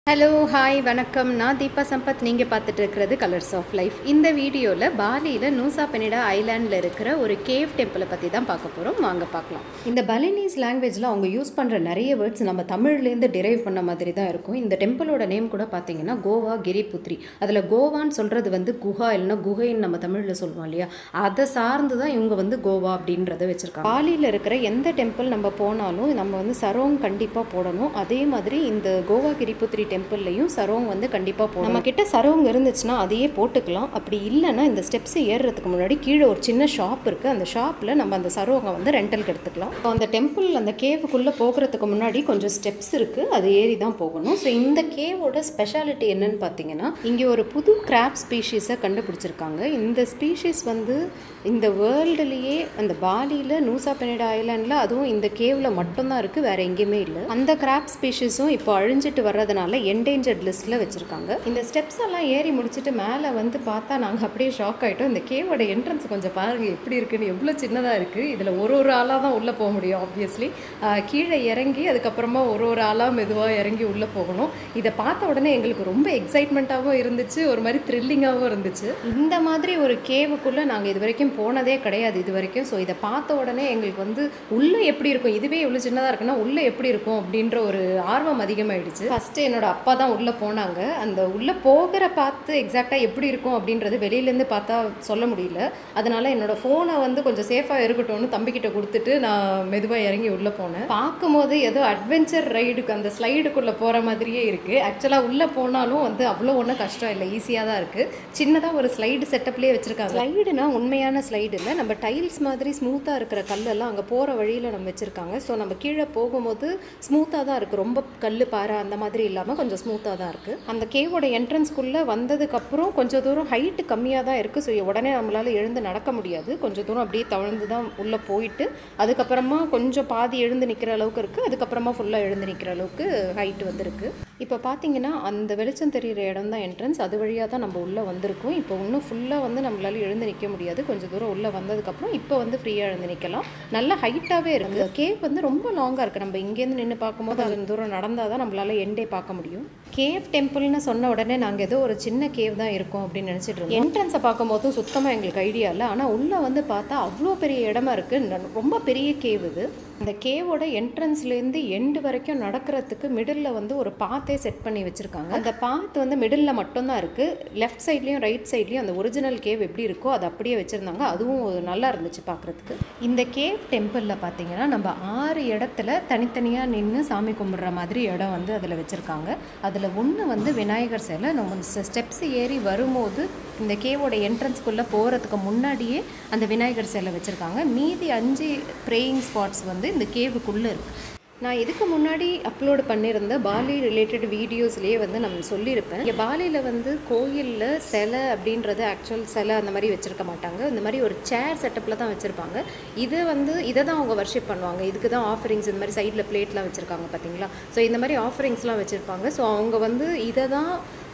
hello hi வணக்கம் நான் தீபா சம்பத் நீங்கள் பார்த்துட்டு இருக்கிறது கலர்ஸ் ஆஃப் லைஃப் இந்த வீடியோவில் பாலியில் நூசா பெனிடா ஐலாண்டில் இருக்கிற ஒரு கேவ் டெம்பிளை பற்றி தான் பார்க்க போகிறோம் வாங்க பார்க்கலாம் இந்த பலினீஸ் லாங்குவேஜில் அவங்க யூஸ் பண்ணுற நிறைய வேர்ட்ஸ் நம்ம தமிழ்லேருந்து டிரைவ் பண்ண மாதிரி தான் இருக்கும் இந்த டெம்பிளோட நேம் கூட பார்த்தீங்கன்னா கோவா கிரிபுத்ரி அதில் கோவான்னு சொல்கிறது வந்து குஹா இல்லைன்னா குகைன்னு நம்ம தமிழில் சொல்லுவோம் இல்லையா அதை சார்ந்து தான் இவங்க வந்து கோவா அப்படின்றத வச்சுருக்காங்க பாலியில் இருக்கிற எந்த டெம்பிள் நம்ம போனாலும் நம்ம வந்து சரோங் கண்டிப்பாக போடணும் அதே மாதிரி இந்த கோவா கிரிபுத்ரி டெம்பிள்லையும் சரோங் வந்து கண்டிப்பாக போடணும் நம்ம கிட்ட சரோங் இருந்துச்சுன்னா அதையே போட்டுக்கலாம் அப்படி இல்லைன்னா இந்த ஸ்டெப்ஸ் ஏறுறதுக்கு முன்னாடி கீழே ஒரு சின்ன ஷாப் இருக்குது அந்த ஷாப்பில் நம்ம அந்த சரோங்கை வந்து ரெண்டலுக்கு எடுத்துக்கலாம் இப்போ அந்த டெம்பிள் அந்த கேவுக்குள்ளே போகிறதுக்கு முன்னாடி கொஞ்சம் ஸ்டெப்ஸ் இருக்குது அது ஏறி தான் போகணும் ஸோ இந்த கேவோட ஸ்பெஷாலிட்டி என்னன்னு பார்த்தீங்கன்னா இங்கே ஒரு புது கிராப் ஸ்பீஷீஸை கண்டுபிடிச்சிருக்காங்க இந்த ஸ்பீஷீஸ் வந்து இந்த வேர்ல்டுலேயே அந்த பாலியில் நூசா பெனிடா ஐலாண்டில் அதுவும் இந்த கேவில் மட்டும்தான் இருக்குது வேற எங்கேயுமே இல்லை அந்த கிராப் ஸ்பீஷீஸும் இப்போ அழிஞ்சிட்டு வர்றதுனால என்டேஞ்சர்ட் லிஸ்ட்டில் வச்சுருக்காங்க இந்த ஸ்டெப்ஸ் எல்லாம் ஏறி முடிச்சுட்டு மேலே வந்து பார்த்தா நாங்கள் அப்படியே ஷாக் ஆகிட்டோம் இந்த கேவோட என்ட்ரன்ஸ் கொஞ்சம் பாருங்கள் எப்படி இருக்குன்னு எவ்வளோ சின்னதாக இருக்குது இதில் ஒரு ஒரு ஆளாக தான் உள்ளே போக முடியும் ஆப்வியஸ்லி கீழே இறங்கி அதுக்கப்புறமா ஒரு ஒரு ஆளாக மெதுவாக இறங்கி உள்ளே போகணும் இதை பார்த்த உடனே எங்களுக்கு ரொம்ப எக்ஸைட்மெண்ட்டாகவும் இருந்துச்சு ஒரு மாதிரி த்ரில்லிங்காகவும் இருந்துச்சு இந்த மாதிரி ஒரு கேவுக்குள்ளே நாங்கள் இது வரைக்கும் போனதே கிடையாது இது வரைக்கும் ஸோ இதை பார்த்த உடனே எங்களுக்கு வந்து உள்ளே எப்படி இருக்கும் இதுவே இவ்வளோ சின்னதாக இருக்குன்னா உள்ளே எப்படி இருக்கும் அப்படின்ற ஒரு ஆர்வம் அதிகமாயிடுச்சு ஃபஸ்ட்டு என்னோட அப்பா தான் உள்ளே போனாங்க அந்த உள்ளே போகிற பார்த்து எக்ஸாக்டாக எப்படி இருக்கும் அப்படின்றது வெளியிலேருந்து பார்த்தா சொல்ல முடியல அதனால என்னோட ஃபோனை வந்து கொஞ்சம் சேஃபாக இருக்கட்டும்னு தம்பிக்கிட்ட கொடுத்துட்டு நான் மெதுவாக இறங்கி உள்ளே போனேன் பார்க்கும்போது ஏதோ அட்வென்ச்சர் ரைடுக்கு அந்த ஸ்லைடுக்குள்ளே போகிற மாதிரியே இருக்குது ஆக்சுவலாக உள்ளே போனாலும் வந்து அவ்வளோ ஒன்றும் கஷ்டம் இல்லை ஈஸியாக தான் இருக்குது சின்னதாக ஒரு ஸ்லைடு செட்டப்லேயே வச்சுருக்காங்க ஸ்லைடுனா உண்மையான ஸ்லைடு இல்லை நம்ம டைல்ஸ் மாதிரி ஸ்மூத்தாக இருக்கிற கல்லெல்லாம் அங்கே போகிற வழியில் நம்ம வச்சுருக்காங்க ஸோ நம்ம கீழே போகும்போது ஸ்மூத்தாக தான் இருக்குது ரொம்ப கல் பாறை அந்த மாதிரி இல்லாமல் கொஞ்சம் ஸ்மூத்தாக தான் இருக்குது அந்த கேவோட என்ட்ரன்ஸ்குள்ளே வந்ததுக்கப்புறம் கொஞ்சம் தூரம் ஹைட்டு கம்மியாக தான் இருக்குது ஸோ உடனே நம்மளால் எழுந்து நடக்க முடியாது கொஞ்சம் தூரம் அப்படியே தவழ்ந்து தான் உள்ளே போயிட்டு அதுக்கப்புறமா கொஞ்சம் பாதி எழுந்து நிற்கிற அளவுக்கு இருக்குது அதுக்கப்புறமா ஃபுல்லாக எழுந்து நிற்கிற அளவுக்கு ஹைட் வந்துருக்கு இப்போ பார்த்தீங்கன்னா அந்த வெளிச்சம் தெரிகிற இடம் தான் என்ட்ரன்ஸ் அது வழியாக தான் நம்ம உள்ளே வந்திருக்கோம் இப்போ இன்னும் ஃபுல்லாக வந்து நம்மளால எழுந்து நிற்க முடியாது கொஞ்சம் தூரம் உள்ளே வந்ததுக்கப்புறம் இப்போ வந்து ஃப்ரீயாக எழுந்து நிற்கலாம் நல்ல ஹைட்டாகவே இருக்குது கேவ் வந்து ரொம்ப லாங்காக இருக்குது நம்ம இங்கேருந்து நின்று பார்க்கும்போது கொஞ்சம் தூரம் நடந்தால் தான் நம்மளால எண்டே பார்க்க முடியும் கேவ் டெம்பிள்னு சொன்ன உடனே நாங்கள் ஏதோ ஒரு சின்ன கேவ் தான் இருக்கும் அப்படின்னு நினச்சிட்டு இருந்தோம் என்ட்ரன்ஸை பார்க்கும்போது சுத்தமாக எங்களுக்கு ஐடியா இல்லை ஆனால் உள்ளே வந்து பார்த்தா அவ்வளோ பெரிய இடமா இருக்குது ரொம்ப பெரிய கேவ் இது இந்த கேவோட என்ட்ரன்ஸ்லேருந்து எண்டு வரைக்கும் நடக்கிறதுக்கு மிடில் வந்து ஒரு பாத்தே செட் பண்ணி வச்சுருக்காங்க அந்த பாத் வந்து மிடில் மட்டும்தான் இருக்குது லெஃப்ட் சைட்லேயும் ரைட் சைட்லேயும் அந்த ஒரிஜினல் கேவ் எப்படி இருக்கோ அது அப்படியே வச்சுருந்தாங்க அதுவும் நல்லா இருந்துச்சு பார்க்குறதுக்கு இந்த கேவ் டெம்பிளில் பார்த்தீங்கன்னா நம்ம ஆறு இடத்துல தனித்தனியாக நின்று சாமி கும்பிட்ற மாதிரி இடம் வந்து அதில் வச்சுருக்காங்க அதில் ஒன்று வந்து விநாயகர் சிலை நம்ம ஸ்டெப்ஸ் ஏறி வரும்போது இந்த கேவோட என்ட்ரன்ஸ்குள்ளே போகிறதுக்கு முன்னாடியே அந்த விநாயகர் சிலை வச்சுருக்காங்க மீதி அஞ்சு ப்ரேயிங் ஸ்பாட்ஸ் வந்து இந்த கேவுக்குள்ளே இருக்குது நான் இதுக்கு முன்னாடி அப்லோட் பண்ணியிருந்த பாலி ரிலேட்டட் வீடியோஸ்லேயே வந்து நம்ம சொல்லியிருப்பேன் இங்கே பாலியில் வந்து கோயிலில் சிலை அப்படின்றது ஆக்சுவல் சிலை அந்த மாதிரி வச்சுருக்க மாட்டாங்க இந்த மாதிரி ஒரு சேர் செட்டப்பில் தான் வச்சுருப்பாங்க இதை வந்து இதை தான் அவங்க வர்ஷிப் பண்ணுவாங்க இதுக்கு தான் ஆஃபரிங்ஸ் இந்த மாதிரி சைடில் பிளேட்லாம் வச்சுருக்காங்க பார்த்தீங்களா ஸோ இந்த மாதிரி ஆஃபரிங்ஸ்லாம் வச்சுருப்பாங்க ஸோ அவங்க வந்து இதை தான்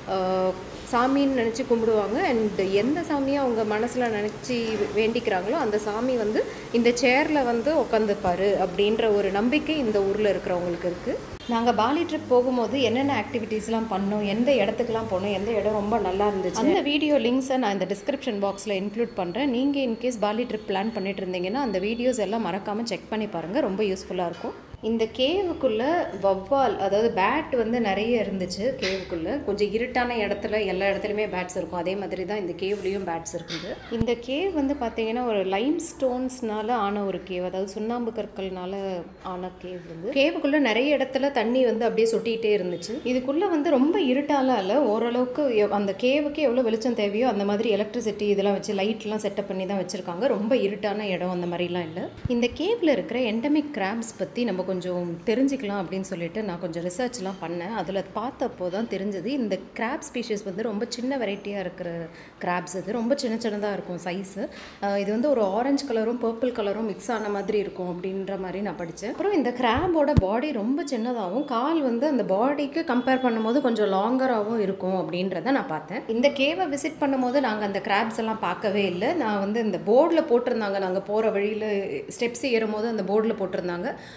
சாமின்னு நினச்சி கும்பிடுவாங்க அண்ட் எந்த சாமியை அவங்க மனசில் நினச்சி வேண்டிக்கிறாங்களோ அந்த சாமி வந்து இந்த சேரில் வந்து உட்காந்துப்பாரு அப்படின்ற ஒரு நம்பிக்கை இந்த ஊரில் இருக்கிறவங்களுக்கு இருக்குது நாங்கள் பாலி ட்ரிப் போகும்போது என்னென்ன ஆக்டிவிட்டீஸ்லாம் பண்ணோம் எந்த இடத்துக்குலாம் போனோம் எந்த இடம் ரொம்ப நல்லா இருந்துச்சு அந்த வீடியோ லிங்க்ஸை நான் இந்த டிஸ்கிரிப்ஷன் பாக்ஸில் இன்க்ளூட் பண்ணுறேன் நீங்கள் இன்கேஸ் பாலி ட்ரிப் பிளான் பண்ணிட்டு இருந்தீங்கன்னா அந்த வீடியோஸ் எல்லாம் மறக்காமல் செக் பண்ணி பாருங்கள் ரொம்ப யூஸ்ஃபுல்லாக இருக்கும் இந்த கேவுக்குள்ளே வவ்வால் அதாவது பேட் வந்து நிறைய இருந்துச்சு கேவுக்குள்ளே கொஞ்சம் இருட்டான இடத்துல எல்லா இடத்துலையுமே பேட்ஸ் இருக்கும் அதே மாதிரி தான் இந்த கேவ்லேயும் பேட்ஸ் இருக்குது இந்த கேவ் வந்து பார்த்தீங்கன்னா ஒரு லைம் ஸ்டோன்ஸ்னால ஆன ஒரு கேவ் அதாவது சுண்ணாம்பு கற்கள்னால ஆன கேவ் வந்து கேவுக்குள்ளே நிறைய இடத்துல தண்ணி வந்து அப்படியே சொட்டிகிட்டே இருந்துச்சு இதுக்குள்ளே வந்து ரொம்ப இருட்டாலாம் இல்லை ஓரளவுக்கு எவ்- அந்த கேவுக்கு எவ்வளோ வெளிச்சம் தேவையோ அந்த மாதிரி எலக்ட்ரிசிட்டி இதெல்லாம் வச்சு லைட்லாம் செட்டப் பண்ணி தான் வச்சுருக்காங்க ரொம்ப இருட்டான இடம் அந்த மாதிரிலாம் இல்லை இந்த கேவில் இருக்கிற எண்டமிக் கிராப்ஸ் பற்றி நம்ம கொஞ்சம் தெரிஞ்சுக்கலாம் அப்படின்னு சொல்லிட்டு நான் கொஞ்சம் ரிசர்ச்லாம் பண்ணேன் அதில் பார்த்தப்போ தான் தெரிஞ்சது இந்த கிராப் ஸ்பீஷிஸ் வந்து ரொம்ப சின்ன வெரைட்டியாக இருக்கிற கிராப்ஸ் இது ரொம்ப சின்ன சின்னதாக இருக்கும் சைஸு இது வந்து ஒரு ஆரஞ்சு கலரும் பர்பிள் கலரும் மிக்ஸ் ஆன மாதிரி இருக்கும் அப்படின்ற மாதிரி நான் படித்தேன் அப்புறம் இந்த கிராபோட பாடி ரொம்ப சின்னதாகவும் கால் வந்து அந்த பாடிக்கு கம்பேர் பண்ணும்போது கொஞ்சம் லாங்கராகவும் இருக்கும் அப்படின்றத நான் பார்த்தேன் இந்த கேவை விசிட் பண்ணும்போது நாங்கள் அந்த கிராப்ஸ் எல்லாம் பார்க்கவே இல்லை நான் வந்து இந்த போர்டில் போட்டிருந்தாங்க நாங்கள் போகிற வழியில் ஸ்டெப்ஸ் ஏறும்போது அந்த போர்டில் போட்டிருந்தாங்க அதுக்கப்புறம்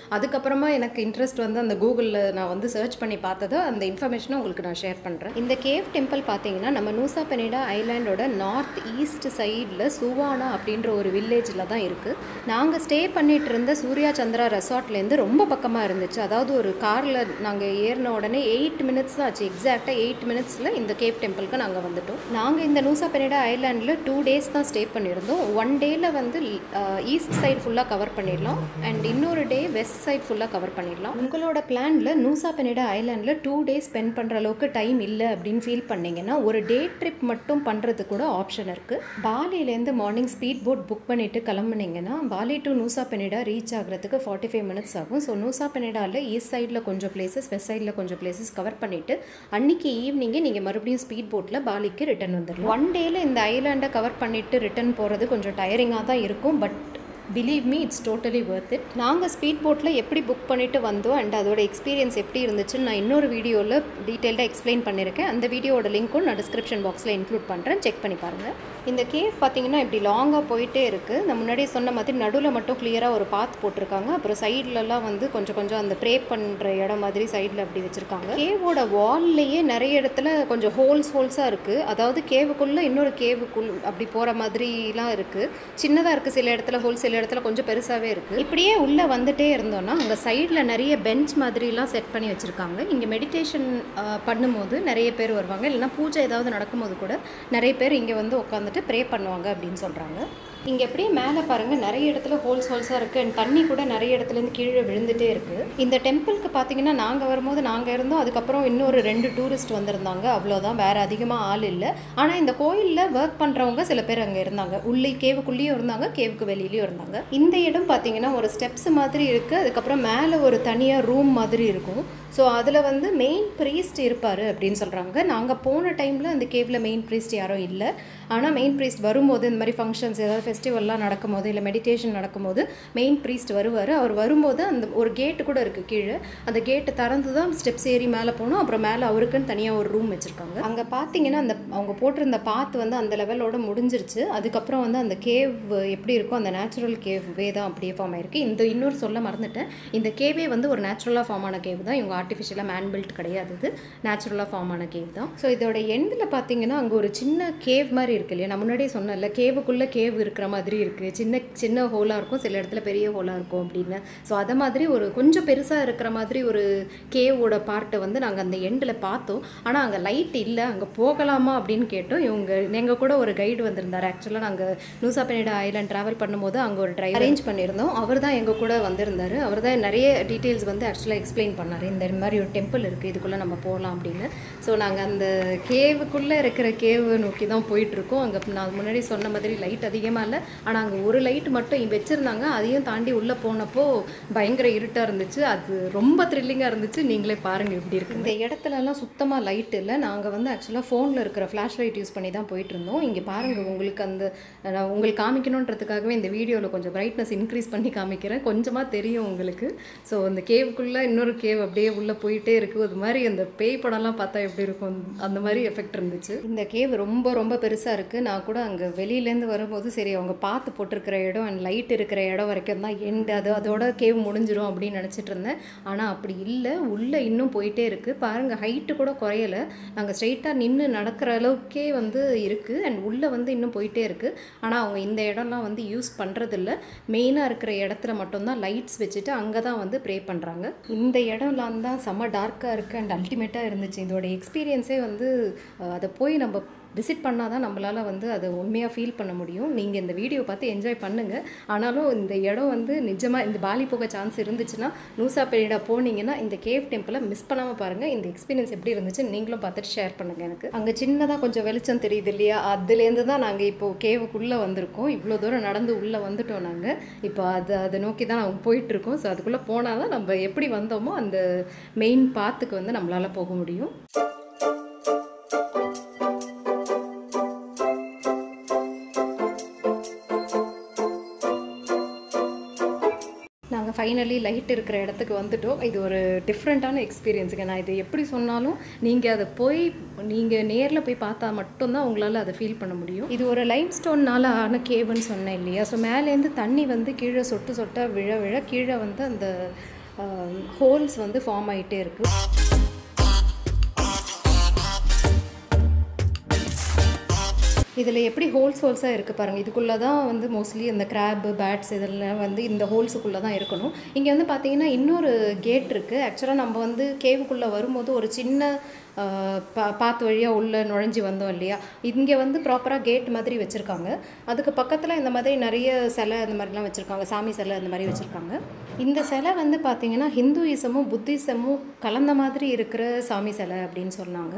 அதுக்கப்புறமா எனக்கு இன்ட்ரெஸ்ட் வந்து அந்த கூகுளில் நான் வந்து சர்ச் பண்ணி பார்த்ததோ அந்த இன்ஃபர்மேஷனை உங்களுக்கு நான் ஷேர் பண்ணுறேன் இந்த கேவ் டெம்பிள் பார்த்தீங்கன்னா நம்ம நூசா பெனிடா ஐலாண்டோட நார்த் ஈஸ்ட் சைடில் சுவானா அப்படின்ற ஒரு வில்லேஜில் தான் இருக்குது நாங்கள் ஸ்டே பண்ணிட்டு இருந்த சூர்யா சந்திரா ரெசார்ட்லேருந்து ரொம்ப பக்கமாக இருந்துச்சு அதாவது ஒரு காரில் நாங்கள் ஏறின உடனே எயிட் மினிட்ஸ் தான் ஆச்சு எக்ஸாக்டாக எயிட் மினிட்ஸில் இந்த கேவ் டெம்பிளுக்கு நாங்கள் வந்துட்டோம் நாங்கள் இந்த நூசா பெனிடா ஐலாண்டில் டூ டேஸ் தான் ஸ்டே பண்ணியிருந்தோம் ஒன் டேயில் வந்து ஈஸ்ட் சைடு ஃபுல்லாக கவர் பண்ணிடலாம் அண்ட் இன்னொரு டே வெஸ்ட் சைடு ஃபுல்லாக கவர் பண்ணிடலாம் உங்களோட பிளானில் நூசா பெனிடா ஐலாண்டில் டூ டேஸ் ஸ்பெண்ட் பண்ணுற அளவுக்கு டைம் இல்லை அப்படின்னு ஃபீல் பண்ணீங்கன்னா ஒரு டே ட்ரிப் மட்டும் பண்ணுறது கூட ஆப்ஷன் இருக்குது பாலியிலேருந்து மார்னிங் ஸ்பீட் போட் புக் பண்ணிவிட்டு கிளம்புனீங்கன்னா Bali to Nusa Penida reach ஆகிறதுக்கு ஃபார்ட்டி ஃபைவ் மினிட்ஸ் ஆகும் ஸோ நூசா பெனிடாவில் ஈஸ்ட் சைடில் கொஞ்சம் பிளேசஸ் வெஸ்ட் சைடில் கொஞ்சம் பிளேசஸ் கவர் பண்ணிவிட்டு அன்னைக்கு ஈவினிங்கே நீங்கள் மறுபடியும் ஸ்பீட் போட்டில் பாலிக்கு ரிட்டர்ன் வந்துடலாம் ஒன் டேயில் இந்த ஐலாண்டை கவர் பண்ணிவிட்டு ரிட்டர்ன் போகிறது கொஞ்சம் டயரிங்காக தான் இருக்கும் but believe me it's totally worth it நாங்கள் ஸ்பீட் போட்டில் எப்படி புக் பண்ணிட்டு வந்தோம் அண்ட் அதோட எக்ஸ்பீரியன்ஸ் எப்படி இருந்துச்சுன்னு நான் இன்னொரு வீடியோவில் டீட்டெயில்டாக எக்ஸ்பிளைன் பண்ணியிருக்கேன் அந்த வீடியோட லிங்க்கும் நான் டிஸ்கிரிப்ஷன் பாக்ஸில் இன்க்ளூட் பண்ணுறேன் செக் பண்ணி பாருங்கள் இந்த கேவ் பார்த்தீங்கன்னா இப்படி லாங்காக போயிட்டே இருக்குது நான் முன்னாடியே சொன்ன மாதிரி நடுவில் மட்டும் கிளியராக ஒரு பாத் போட்டிருக்காங்க அப்புறம் சைட்லலாம் வந்து கொஞ்சம் கொஞ்சம் அந்த ப்ரே பண்ணுற இடம் மாதிரி சைடில் அப்படி வச்சுருக்காங்க கேவோட வால்லையே நிறைய இடத்துல கொஞ்சம் ஹோல்ஸ் ஹோல்ஸாக இருக்குது அதாவது கேவுக்குள்ளே இன்னொரு கேவுக்குள் அப்படி போகிற மாதிரிலாம் இருக்குது சின்னதாக இருக்குது சில இடத்துல ஹோல் சில இடத்துல கொஞ்சம் பெருசாகவே இருக்குது இப்படியே உள்ளே வந்துட்டே இருந்தோம்னா அங்கே சைடில் நிறைய பெஞ்ச் மாதிரிலாம் செட் பண்ணி வச்சுருக்காங்க இங்கே மெடிடேஷன் பண்ணும்போது நிறைய பேர் வருவாங்க இல்லைன்னா பூஜை ஏதாவது நடக்கும்போது கூட நிறைய பேர் இங்கே வந்து உட்காந்துட்டு ப்ரே பண்ணுவாங்க அப்படின்னு சொல்கிறாங்க இங்கே எப்படியே மேலே பாருங்கள் நிறைய இடத்துல ஹோல்ஸ் ஹோல்ஸாக இருக்குது அண்ட் தண்ணி கூட நிறைய இடத்துலேருந்து கீழே விழுந்துட்டே இருக்குது இந்த டெம்பிளுக்கு பார்த்தீங்கன்னா நாங்கள் வரும்போது நாங்கள் இருந்தோம் அதுக்கப்புறம் இன்னொரு ரெண்டு டூரிஸ்ட் வந்திருந்தாங்க அவ்வளோதான் வேறு அதிகமாக ஆள் இல்லை ஆனால் இந்த கோயிலில் ஒர்க் பண்ணுறவங்க சில பேர் அங்கே இருந்தாங்க உள்ளே கேவுக்குள்ளேயும் இருந்தாங்க கேவுக்கு வெளியிலையும் இருந்தாங்க இந்த இடம் பார்த்தீங்கன்னா ஒரு ஸ்டெப்ஸ் மாதிரி இருக்குது அதுக்கப்புறம் மேலே ஒரு தனியாக ரூம் மாதிரி இருக்கும் ஸோ அதில் வந்து மெயின் ப்ரீஸ்ட் இருப்பார் அப்படின்னு சொல்கிறாங்க நாங்கள் போன டைமில் அந்த கேவில் மெயின் ப்ரீஸ்ட் யாரும் இல்லை ஆனால் மெயின் ப்ரீஸ்ட் வரும்போது இந்த மாதிரி ஃபங்க்ஷன்ஸ் ஏதாவது ஃபெஸ்டிவல்லாம் நடக்கும்போது இல்லை மெடிடேஷன் நடக்கும்போது மெயின் ப்ரீஸ்ட் வருவார் அவர் வரும்போது அந்த ஒரு கேட்டு கூட இருக்குது கீழே அந்த கேட்டு திறந்து தான் ஸ்டெப்ஸ் ஏறி மேலே போகணும் அப்புறம் மேலே அவருக்குன்னு தனியாக ஒரு ரூம் வச்சுருக்காங்க அங்கே பார்த்தீங்கன்னா அந்த அவங்க போட்டிருந்த பாத்து வந்து அந்த லெவலோட முடிஞ்சிருச்சு அதுக்கப்புறம் வந்து அந்த கேவ் எப்படி இருக்கோ அந்த நேச்சுரல் கேவ் வே தான் அப்படியே ஃபார்ம் ஆயிருக்கு இந்த இன்னொரு சொல்ல மறந்துட்டேன் இந்த கேவே வந்து ஒரு நேச்சுரலாக ஃபார்ம் ஆன கேவ் தான் இவங்க ஆர்டிஃபிஷியலாக மேன் பில்ட் கிடையாது இது நேச்சுரலாக ஃபார்ம் ஆன கேவ் தான் ஸோ இதோட எண்டில் பார்த்தீங்கன்னா அங்கே ஒரு சின்ன கேவ் மாதிரி இருக்கு இல்லையா நான் முன்னாடியே சொன்னேன்ல கேவுக்குள்ளே கேவ் இருக்கிற மாதிரி இருக்குது சின்ன சின்ன ஹோலாக இருக்கும் சில இடத்துல பெரிய ஹோலாக இருக்கும் அப்படின்னு ஸோ அதை மாதிரி ஒரு கொஞ்சம் பெருசாக இருக்கிற மாதிரி ஒரு கேவோட பார்ட்டை வந்து நாங்கள் அந்த எண்டில் பார்த்தோம் ஆனால் அங்கே லைட் இல்லை அங்கே போகலாமா அப்படின்னு கேட்டோம் இவங்க எங்கள் கூட ஒரு கைடு வந்திருந்தார் ஆக்சுவலாக நாங்கள் நூசா பெனிடா ஐலாண்ட் ட்ராவல் பண்ணும்போது அங்கே ஒரு டிரைவர் அரேஞ்ச் பண்ணியிருந்தோம் அவர் தான் எங்கள் கூட வந்திருந்தார் அவர் தான் நிறைய டீட்டெயில்ஸ் வந்து ஆக்சுவலாக எக்ஸ்பிளைன் பண்ணார் இந்த மாதிரி ஒரு டெம்பிள் இருக்குது இதுக்குள்ளே நம்ம போகலாம் அப்படின்னு ஸோ நாங்கள் அந்த கேவுக்குள்ளே இருக்கிற கேவு நோக்கி தான் போயிட்டுருக்கோம் அங்கே நான் முன்னாடி சொன்ன மாதிரி லைட் அதிகமாக இல்லை ஆனால் அங்கே ஒரு லைட் மட்டும் வச்சுருந்தாங்க அதையும் தாண்டி உள்ளே போனப்போ பயங்கர இருட்டாக இருந்துச்சு அது ரொம்ப த்ரில்லிங்காக இருந்துச்சு நீங்களே பாருங்கள் எப்படி இருக்கு இந்த இடத்துலலாம் சுத்தமாக லைட் இல்லை நாங்கள் வந்து ஆக்சுவலாக ஃபோனில் இருக்கிற ஃப்ளாஷ் லைட் யூஸ் பண்ணி தான் போயிட்டு இருந்தோம் இங்கே பாருங்கள் உங்களுக்கு அந்த நான் உங்களுக்கு காமிக்கணுன்றதுக்காகவே இந்த வீடியோவில் கொஞ்சம் பிரைட்னஸ் இன்க்ரீஸ் பண்ணி காமிக்கிறேன் கொஞ்சமாக தெரியும் உங்களுக்கு ஸோ அந்த கேவுக்குள்ளே இன்னொரு கேவ் அப்படியே உள்ளே போயிட்டே இருக்குது அது மாதிரி அந்த பேய் படம்லாம் பார்த்தா எப்படி இருக்கும் அந்த மாதிரி எஃபெக்ட் இருந்துச்சு இந்த கேவ் ரொம்ப ரொம்ப பெருசாக இருக்குது நான் கூட அங்கே வெளியிலேருந்து வரும்போது சரி அவங்க பார்த்து போட்டிருக்கிற இடம் அண்ட் லைட் இருக்கிற இடம் வரைக்கும் தான் எண்டு அது அதோட கேவ் முடிஞ்சிடும் அப்படின்னு நினச்சிட்டு இருந்தேன் ஆனால் அப்படி இல்லை உள்ளே இன்னும் போயிட்டே இருக்குது பாருங்கள் ஹைட்டு கூட குறையலை நாங்கள் ஸ்ட்ரைட்டாக நின்று நடக்கிற அளவுக்கே வந்து இருக்குது அண்ட் உள்ளே வந்து இன்னும் போயிட்டே இருக்குது ஆனால் அவங்க இந்த இடம்லாம் வந்து யூஸ் பண்ணுறதில்ல மெயினாக இருக்கிற இடத்துல மட்டும்தான் லைட்ஸ் வச்சுட்டு அங்கே தான் வந்து ப்ரே பண்ணுறாங்க இந்த இடம்லாம் தான் செம்ம டார்க்காக இருக்குது அண்ட் அல்டிமேட்டாக இருந்துச்சு இதோட எக்ஸ்பீரியன்ஸே வந்து அஹ், அதை போய் நம்ம விசிட் பண்ணால் தான் நம்மளால் வந்து அதை உண்மையாக ஃபீல் பண்ண முடியும் நீங்கள் இந்த வீடியோ பார்த்து என்ஜாய் பண்ணுங்கள் ஆனாலும் இந்த இடம் வந்து நிஜமாக இந்த பாலி போக சான்ஸ் இருந்துச்சுன்னா நூசா பெரிடா போனீங்கன்னா இந்த கேவ் டெம்பிளை மிஸ் பண்ணாமல் பாருங்கள் இந்த எக்ஸ்பீரியன்ஸ் எப்படி இருந்துச்சு நீங்களும் பார்த்துட்டு ஷேர் பண்ணுங்கள் எனக்கு அங்கே சின்னதாக கொஞ்சம் வெளிச்சம் தெரியுது இல்லையா அதுலேருந்து தான் நாங்கள் இப்போது கேவுக்குள்ளே வந்திருக்கோம் இவ்வளோ தூரம் நடந்து உள்ளே வந்துட்டோம் நாங்கள் இப்போ அதை அதை நோக்கி தான் நாங்கள் போயிட்டுருக்கோம் ஸோ அதுக்குள்ளே போனால் தான் நம்ம எப்படி வந்தோமோ அந்த மெயின் பாத்துக்கு வந்து நம்மளால் போக முடியும் நாங்கள் ஃபைனலி லைட் இருக்கிற இடத்துக்கு வந்துட்டோம் இது ஒரு டிஃப்ரெண்ட்டான எக்ஸ்பீரியன்ஸுங்க நான் இது எப்படி சொன்னாலும் நீங்கள் அதை போய் நீங்கள் நேரில் போய் பார்த்தா மட்டும்தான் உங்களால் அதை ஃபீல் பண்ணால் முடியும் இது ஒரு லைம் ஸ்டோன்னால் ஆன கேவுன்னு சொன்னேன் இல்லையா ஸோ மேலேருந்து தண்ணி வந்து கீழே சொட்டு சொட்டாக விழ விழ கீழே வந்து அந்த ஹோல்ஸ் வந்து ஃபார்ம் ஆகிட்டே இருக்குது இதில் எப்படி ஹோல்ஸ் ஹோல்ஸாக இருக்குது பாருங்கள் இதுக்குள்ளே தான் வந்து மோஸ்ட்லி இந்த கிராப்பு பேட்ஸ் இதெல்லாம் வந்து இந்த ஹோல்ஸுக்குள்ளே தான் இருக்கணும் இங்கே வந்து பார்த்தீங்கன்னா இன்னொரு கேட் இருக்குது ஆக்சுவலாக நம்ம வந்து கேவுக்குள்ளே வரும்போது ஒரு சின்ன பா பாத்து வழியாக உள்ளே நுழைஞ்சி வந்தோம் இல்லையா இங்கே வந்து ப்ராப்பராக கேட் மாதிரி வச்சுருக்காங்க அதுக்கு பக்கத்தில் இந்த மாதிரி நிறைய சிலை அந்த மாதிரிலாம் வச்சுருக்காங்க சாமி சிலை அந்த மாதிரி வச்சுருக்காங்க இந்த சிலை வந்து பார்த்தீங்கன்னா ஹிந்துயிசமும் புத்திசமும் கலந்த மாதிரி இருக்கிற சாமி சிலை அப்படின்னு சொன்னாங்க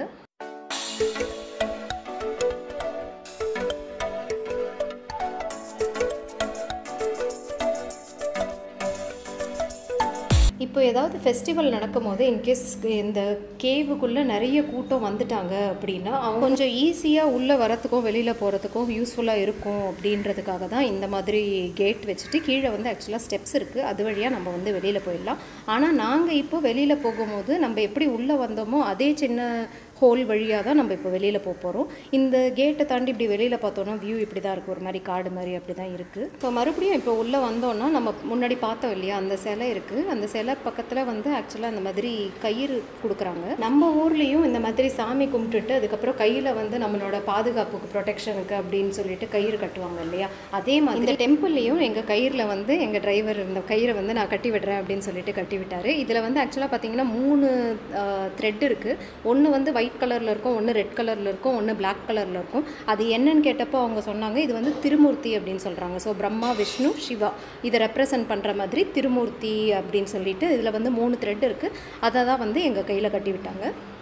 இப்போ ஏதாவது ஃபெஸ்டிவல் நடக்கும்போது இன்கேஸ் இந்த கேவுக்குள்ளே நிறைய கூட்டம் வந்துட்டாங்க அப்படின்னா அவங்க கொஞ்சம் ஈஸியாக உள்ளே வரத்துக்கும் வெளியில் போகிறதுக்கும் யூஸ்ஃபுல்லாக இருக்கும் அப்படின்றதுக்காக தான் இந்த மாதிரி கேட் வச்சுட்டு கீழே வந்து ஆக்சுவலாக ஸ்டெப்ஸ் இருக்குது அது வழியாக நம்ம வந்து வெளியில் போயிடலாம் ஆனால் நாங்கள் இப்போ வெளியில் போகும்போது நம்ம எப்படி உள்ளே வந்தோமோ அதே சின்ன ஹோல் வழியாக தான் நம்ம இப்போ வெளியில் போக போகிறோம் இந்த கேட்டை தாண்டி இப்படி வெளியில் பார்த்தோன்னா வியூ இப்படி தான் இருக்குது ஒரு மாதிரி காடு மாதிரி அப்படி தான் இருக்குது இப்போ மறுபடியும் இப்போ உள்ளே வந்தோன்னா நம்ம முன்னாடி பார்த்தோம் இல்லையா அந்த சிலை இருக்குது அந்த சிலை பக்கத்தில் வந்து ஆக்சுவலாக அந்த மாதிரி கயிறு கொடுக்குறாங்க நம்ம ஊர்லேயும் இந்த மாதிரி சாமி கும்பிட்டுட்டு அதுக்கப்புறம் கையில் வந்து நம்மளோட பாதுகாப்புக்கு ப்ரொடெக்ஷனுக்கு அப்படின்னு சொல்லிட்டு கயிறு கட்டுவாங்க இல்லையா அதே மாதிரி இந்த டெம்பிள்லேயும் எங்கள் கயிறில் வந்து எங்கள் டிரைவர் இந்த கயிறை வந்து நான் கட்டி விடுறேன் அப்படின்னு சொல்லிட்டு கட்டி விட்டார் இதில் வந்து ஆக்சுவலாக பார்த்தீங்கன்னா மூணு த்ரெட் இருக்குது ஒன்று வந்து ஒயிட் கலரில் இருக்கும் ஒன்று ரெட் கலரில் இருக்கும் ஒன்று பிளாக் கலரில் இருக்கும் அது என்னன்னு கேட்டப்போ அவங்க சொன்னாங்க இது வந்து திருமூர்த்தி அப்படின்னு சொல்கிறாங்க ஸோ பிரம்மா விஷ்ணு சிவா இதை ரெப்ரசன்ட் பண்ணுற மாதிரி திருமூர்த்தி அப்படின்னு சொல்லிட்டு இதில் வந்து மூணு த்ரெட் இருக்குது அதை தான் வந்து எங்கள் கையில் கட்டி விட்டாங்க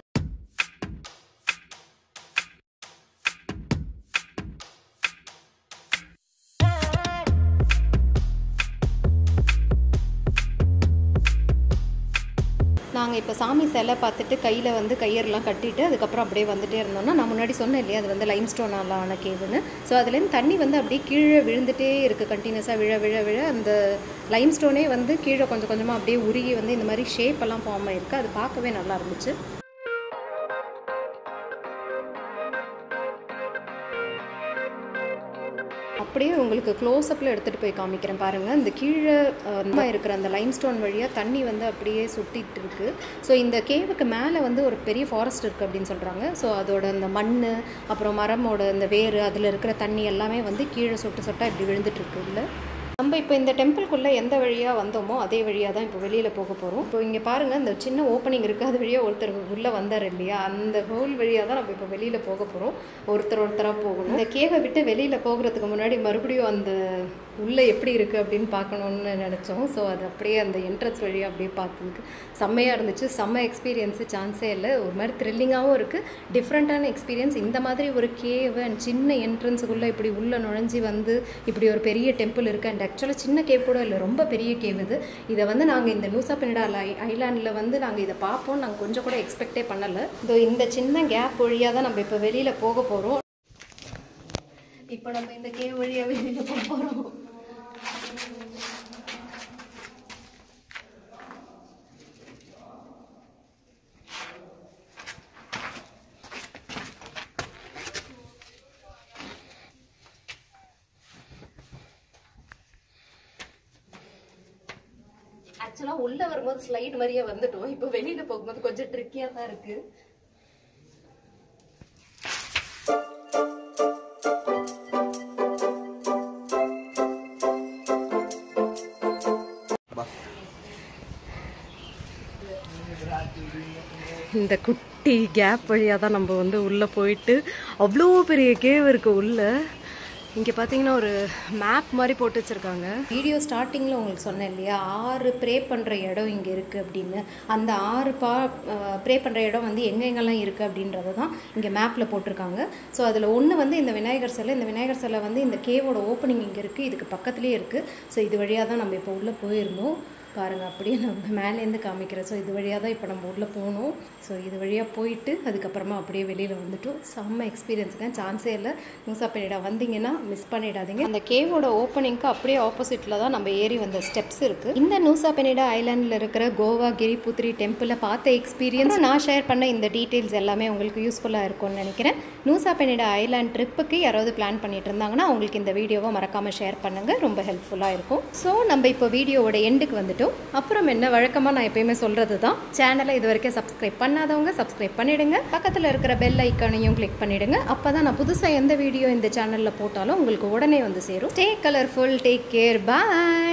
நாங்கள் இப்போ சாமி சிலை பார்த்துட்டு கையில் வந்து கையெல்லாம் கட்டிட்டு அதுக்கப்புறம் அப்படியே வந்துட்டே இருந்தோம்னா நான் முன்னாடி சொன்னேன் இல்லையா அது வந்து லைம் ஸ்டோனால் ஆன கேவுன்னு ஸோ அதுலேருந்து தண்ணி வந்து அப்படியே கீழே விழுந்துட்டே இருக்குது கண்டினியூஸாக விழ விழ விழ அந்த லைம் ஸ்டோனே வந்து கீழே கொஞ்சம் கொஞ்சமாக அப்படியே உருகி வந்து இந்த மாதிரி ஷேப் எல்லாம் ஃபார்ம் ஆயிருக்கு அது பார்க்கவே நல்லா இருந்துச்சு அப்படியே உங்களுக்கு க்ளோஸ்அப்பில் எடுத்துகிட்டு போய் காமிக்கிறேன் பாருங்கள் இந்த கீழே அஹ், இருக்கிற அந்த லைம் ஸ்டோன் வழியாக தண்ணி வந்து அப்படியே சுட்டிட்டு இருக்கு ஸோ இந்த கேவுக்கு மேலே வந்து ஒரு பெரிய ஃபாரஸ்ட் இருக்குது அப்படின்னு சொல்கிறாங்க ஸோ அதோட அந்த மண் அப்புறம் மரமோட இந்த வேர் அதில் இருக்கிற தண்ணி எல்லாமே வந்து கீழே சொட்டு சொட்டாக இப்படி விழுந்துட்டு இருக்கு உள்ள நம்ம இப்போ இந்த டெம்பிள்குள்ளே எந்த வழியாக வந்தோமோ அதே வழியாக தான் இப்போ வெளியில் போக போகிறோம் இப்போ இங்கே பாருங்கள் இந்த சின்ன ஓப்பனிங் இருக்குது அது வழியாக ஒருத்தர் உள்ளே வந்தார் இல்லையா அந்த ஹோல் வழியாக தான் நம்ம இப்போ வெளியில் போக போகிறோம் ஒருத்தர் ஒருத்தராக போகணும் இந்த கேவை விட்டு வெளியில் போகிறதுக்கு முன்னாடி மறுபடியும் அந்த உள்ளே எப்படி இருக்குது அப்படின்னு பார்க்கணுன்னு நினச்சோம் ஸோ அது அப்படியே அந்த என்ட்ரன்ஸ் வழியாக அப்படியே பார்த்ததுக்கு செம்மையாக இருந்துச்சு செம்ம எக்ஸ்பீரியன்ஸு சான்ஸே இல்லை ஒரு மாதிரி த்ரில்லிங்காகவும் இருக்குது டிஃப்ரெண்ட்டான எக்ஸ்பீரியன்ஸ் இந்த மாதிரி ஒரு கேவ் அண்ட் சின்ன என்ட்ரன்ஸுக்குள்ளே இப்படி உள்ளே நுழைஞ்சி வந்து இப்படி ஒரு பெரிய டெம்பிள் இருக்குது அண்ட் ஆக்சுவலாக சின்ன கேவ் கூட இல்லை ரொம்ப பெரிய கேவ் இது இதை வந்து நாங்கள் இந்த நூசா பெனிடா ஐ ஐலாண்டில் வந்து நாங்கள் இதை பார்ப்போம் நாங்கள் கொஞ்சம் கூட எக்ஸ்பெக்டே பண்ணலை இதோ இந்த சின்ன கேப் வழியாக தான் நம்ம இப்போ வெளியில் போக போகிறோம் இப்போ நம்ம இந்த கேவ் வழியாக வெளியில் போக போகிறோம் ஆக்சுவலாக உள்ளே வரும்போது ஸ்லைட் மாதிரியே வந்துட்டோம் இப்போ வெளியில் போகும்போது கொஞ்சம் ட்ரிக்கியாக தான் இருக்குது இந்த குட்டி கேப் வழியாக தான் நம்ம வந்து உள்ளே போயிட்டு அவ்வளோ பெரிய கேவ் இருக்குது உள்ளே இங்கே பார்த்தீங்கன்னா ஒரு மேப் மாதிரி போட்டு வச்சுருக்காங்க வீடியோ ஸ்டார்டிங்கில் உங்களுக்கு சொன்னேன் இல்லையா ஆறு ப்ரே பண்ணுற இடம் இங்கே இருக்குது அப்படின்னு அந்த ஆறு பா ப்ரே பண்ணுற இடம் வந்து எங்கே எங்கெல்லாம் இருக்குது அப்படின்றத தான் இங்கே மேப்பில் போட்டிருக்காங்க ஸோ அதில் ஒன்று வந்து இந்த விநாயகர் சிலை இந்த விநாயகர் சிலை வந்து இந்த கேவோட ஓப்பனிங் இங்கே இருக்குது இதுக்கு பக்கத்துலேயே இருக்குது ஸோ இது வழியாக தான் நம்ம இப்போ உள்ளே போயிருந்தோம் பாருங்கள் அப்படியே நம்ம மேலேருந்து காமிக்கிறேன் ஸோ இது வழியாக தான் இப்போ நம்ம உள்ளே போகணும் ஸோ இது வழியாக போயிட்டு அதுக்கப்புறமா அப்படியே வெளியில் வந்துட்டோம் செம்ம எக்ஸ்பீரியன்ஸுங்க சான்ஸே இல்லை மூசா பெரிடா வந்தீங்கன்னா மிஸ் பண்ணிடாதீங்க அந்த கேவோட ஓப்பனிங்க்கு அப்படியே ஆப்போசிட்டில் தான் நம்ம ஏறி வந்த ஸ்டெப்ஸ் இருக்குது இந்த நூசா பெனிடா ஐலாண்டில் இருக்கிற கோவா கிரிபுத்ரி டெம்பிளை பார்த்த எக்ஸ்பீரியன்ஸ் நான் ஷேர் பண்ண இந்த டீட்டெயில்ஸ் எல்லாமே உங்களுக்கு யூஸ்ஃபுல்லாக இருக்கும்னு நினைக்கிறேன் நூசா பெனிடா ஐலாண்ட் ட்ரிப்புக்கு யாராவது பிளான் பண்ணிட்டு இருந்தாங்கன்னா அவங்களுக்கு இந்த வீடியோவை மறக்காமல் ஷேர் பண்ணுங்கள் ரொம்ப ஹெல்ப்ஃபுல்லாக இருக்கும் ஸோ நம்ம இப்போ வீடியோவோட எண்டுக்கு வந்துட்டோம் போதும் அப்புறம் என்ன வழக்கமாக நான் எப்பயுமே சொல்கிறது தான் சேனலை இது வரைக்கும் சப்ஸ்கிரைப் பண்ணாதவங்க சப்ஸ்கிரைப் பண்ணிடுங்க பக்கத்தில் இருக்கிற பெல் ஐக்கானையும் கிளிக் பண்ணிடுங்க அப்போ தான் நான் புதுசாக எந்த வீடியோ இந்த சேனலில் போட்டாலும் உங்களுக்கு உடனே வந்து சேரும் ஸ்டே கலர்ஃபுல் டேக் கேர் பாய்